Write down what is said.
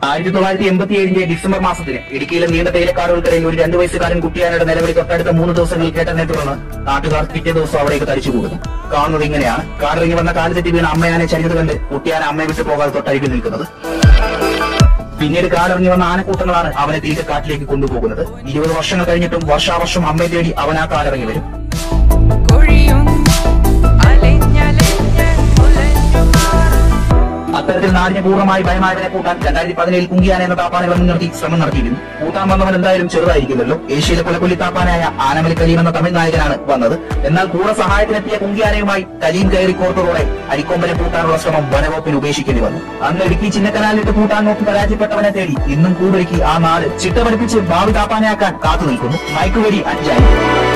ആയിരത്തി തൊള്ളായിരത്തി എൺപത്തി ഏഴിന്റെ ഡിസംബർ മാസത്തിന് ഇടുക്കിയിലെ നീണ്ട തേയിലക്കാടുകൾക്കിടയിൽ ഒരു രണ്ടു വയസ്സുകാരൻ കുട്ടിയാനയുടെ നിലവിളി തൊട്ടടുത്ത മൂന്ന് ദിവസങ്ങൾ കേട്ടതിനെ തുടർന്ന് നാട്ടുകാർ പിറ്റേ ദിവസം അവിടേക്ക് തടിച്ചുകൂടുന്നു കാണുന്നത് ഇങ്ങനെയാണ് കാറിറങ്ങി വന്ന കാല് തെറ്റി വീണ അമ്മയാനെ ചരിഞ്ഞത് കണ്ട് കുട്ടിയാന അമ്മയെ വിട്ടു പോകാതെ തൊട്ടരികിൽ നിൽക്കുന്നത് പിന്നീട് കാലിറങ്ങി വന്ന ആനക്കൂട്ടങ്ങളാണ് അവനെ തിരികെ കാട്ടിലേക്ക് കൊണ്ടുപോകുന്നത് ഇരുപത് വർഷങ്ങൾ കഴിഞ്ഞിട്ടും വർഷാവർഷം അമ്മയെ തേടി അവൻ ആ കാലിറങ്ങി വരും കൊഴിയും അലിഞ്ഞലിഞ്ഞ് മുലഞ്ഞു മാറും അത്തരത്തിൽ നാടിനെ പൂർണ്ണമായി ഭയമായതിനെ കൂട്ടാൻ രണ്ടായിരത്തി പതിനേഴിൽ കുങ്കിയാന എന്ന താപ്പാനെ മുൻനിർത്തി ശ്രമം നടത്തിയിരുന്നു കൂട്ടാൻ വന്നവൻ എന്തായാലും ചെറുതായിരിക്കുമല്ലോ ഏഷ്യയിലെ കൊലക്കൊല്ലി താപ്പാനായ ആനമലി കലീം എന്ന തമിഴ് നായകനാണ് വന്നത് എന്നാൽ കൂടെ സഹായത്തിനെത്തിയ കുങ്കിയാനയുമായി കലീം കയറി കോർത്തതോടെ അരിക്കൊമ്പനെ പൂട്ടാനുള്ള ശ്രമം വനവകുപ്പിന് ഉപേക്ഷിക്കേണ്ടി വന്നു അന്ന് ഇടുക്കി ചിന്നക്കനാലിട്ട് പൂട്ടാൻ നോക്കി പരാജയപ്പെട്ടവനെ തേടി ഇന്നും കൂടൊരുക്കി ആ നാട് ചിട്ടപഠിപ്പിച്ച് ഭാവി താപ്പാനയാക്കാൻ കാത്തു നിൽക്കുന്നു മയക്കുവരി അഞ്ചായി